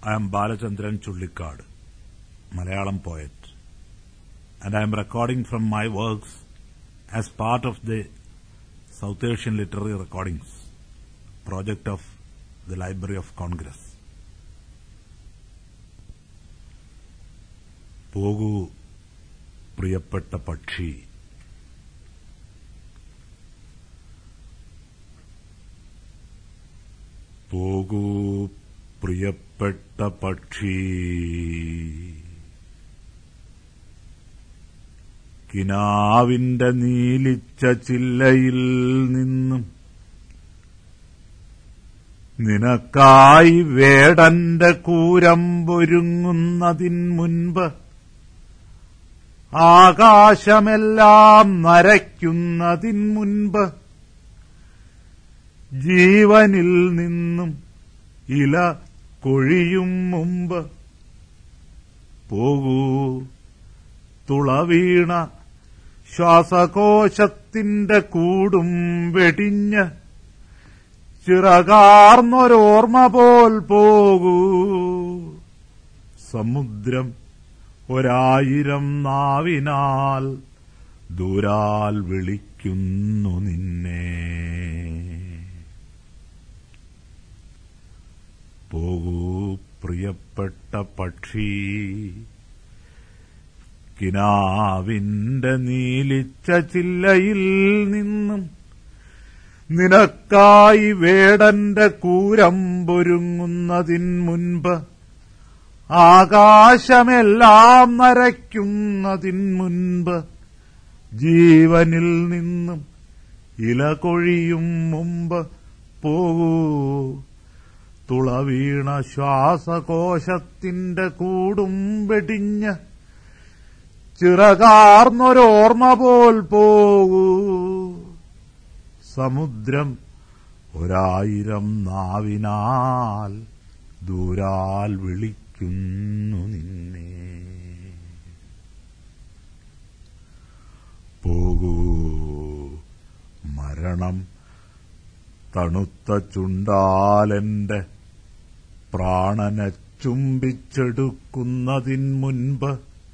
I am Balachandran Chullikad, Malayalam poet, and I am recording from my works as part of the South Asian Literary Recordings project of the Library of Congress. പോകൂ പ്രിയപ്പെട്ട പക്ഷി പോകൂ പ്രിയപ്പെട്ട പക്ഷി കിനാവിന്റെ നീലിച്ച ചില്ലയിൽ നിന്നും നിനക്കായി വേടന്റെ കൂരമ്പൊരുങ്ങുന്നതിൻ മുൻപ് ആകാശമെല്ലാം നരയ്ക്കുന്നതിൻ മുൻപ് ജീവനിൽ നിന്നും ഇല കൊഴിയും മുമ്പ് പോകൂ തുളവീണ ശ്വാസകോശത്തിന്റെ കൂടും വെടിഞ്ഞ് ചിറകാർന്നൊരോർമ്മ പോൽ പോകൂ സമുദ്രം ഒരായിരം നാവിനാൽ ദൂരാൽ വിളിക്കുന്നു നിന്നെ പോകൂ പ്രിയപ്പെട്ട പക്ഷി കിനാവിന്റെ നീലിച്ച ചില്ലയിൽ നിന്നും നിനക്കായി വേടന്റെ കൂരമ്പൊരുങ്ങുന്നതിൻ മുൻപ് ആകാശമെല്ലാം നരയ്ക്കുന്നതിൻ മുൻപ് ജീവനിൽ നിന്നും ഇല കൊഴിയും മുമ്പ് പോകൂ തുളവീണ ശ്വാസകോശത്തിന്റെ കൂടും വെടിഞ്ഞ് ചിറകാർന്നൊരോർമ്മ പോൽ പോകൂ സമുദ്രം ഒരായിരം നാവിനാൽ ദൂരാൽ വിളിക്കുന്നു നിന്നെ പോകൂ മരണം തണുത്ത ചുണ്ടാലെന്റെ പ്രാണനെ ചുംബിച്ചെടുക്കുന്നതിൻ മുൻപ്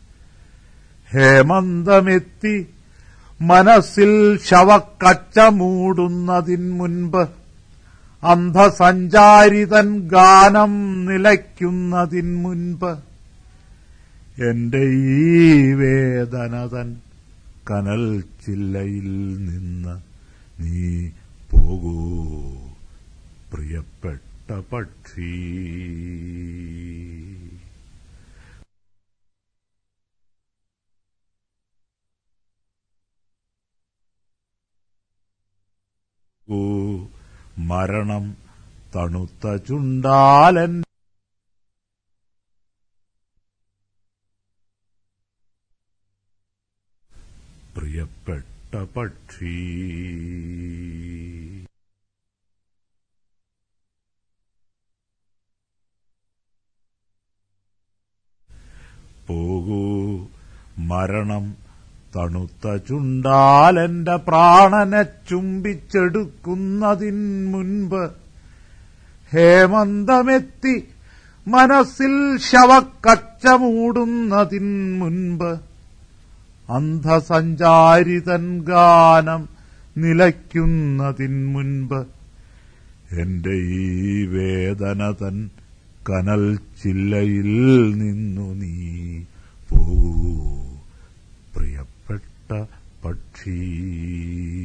ഹേമന്തമെത്തി മനസ്സിൽ ശവക്കച്ച മൂടുന്നതിൻ മുൻപ് അന്ധസഞ്ചാരിതൻ ഗാനം നിലയ്ക്കുന്നതിൻ മുൻപ് എന്റെ ഈ വേദനതൻ കനൽ ചില്ലയിൽ നിന്ന് നീ പോകൂ പ്രിയപ്പെട്ട പക്ഷി ഓ മരണം തണുത്ത ചുണ്ടാലൻ പ്രിയപ്പെട്ട പക്ഷി പോകൂ മരണം തണുത്ത ചുണ്ടാലെന്റെ പ്രാണനെ ചുംബിച്ചെടുക്കുന്നതിൻ മുൻപ് ഹേമന്തമെത്തി മനസ്സിൽ ശവക്കച്ച മൂടുന്നതിൻ മുൻപ് അന്ധസഞ്ചാരിതൻ ഗാനം നിലയ്ക്കുന്നതിൻ മുൻപ് എന്റെ ഈ വേദന തൻ കനൽ ചില്ലയിൽ നിന്നു നീ പോകൂ പ്രിയപ്പെട്ട പക്ഷി